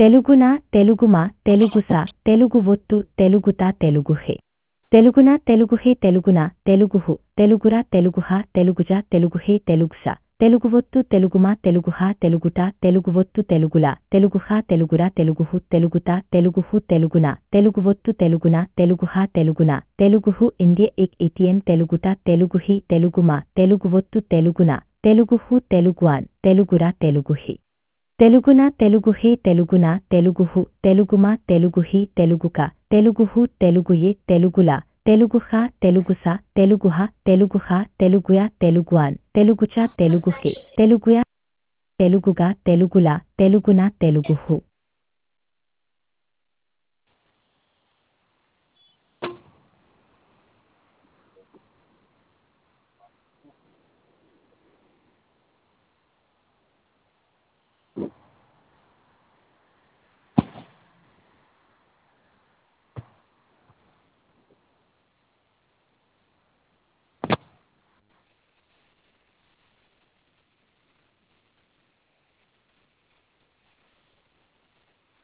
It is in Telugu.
తెలుగున తెలుగుమా తెలుగుస తెలుగు ఒత్తు తెలుగుత తెలుగుహే తెలుగున తెలుగుహే తెలుగున తెలుగుహు తెలుగుర తెలుగుహ తెలుగుజ తెలుగుహే తెలుగుస తెలుగు ఒత్తు తెలుగుమా తెలుగుహ తెలుగుట తెలుగు ఒత్తు తెలుగుల తెలుగుహ తెలుగుర తెలుగుహు తెలుగుత తెలుగుహు తెలుగున తెలుగు ఒత్తు తెలుగున తెలుగుహ తెలుగున తెలుగుహు ఇండియ ఇక్ ఇటియన్ తెలుగుట తెలుగుహి తెలుగుమా తెలుగు ఒత్తు తెలుగున తెలుగుహు తెలుగువాన్ తెలుగుర తెలుగుహి తెలుగున తెలుగుహే తెలుగున తెలుగుహు తెలుగుమా తెలుగుహి తెలుగుక తెలుగుహు తెలుగుయే తెలుగుల తెలుగుహ తెలుగుస తెలుగుహ తెలుగుహ తెలుగుయ తెలుగువాన్ తెలుగుచ తెలుగుహే తెలుగుయ తెలుగుగా తెలుగుల తెలుగున తెలుగుహు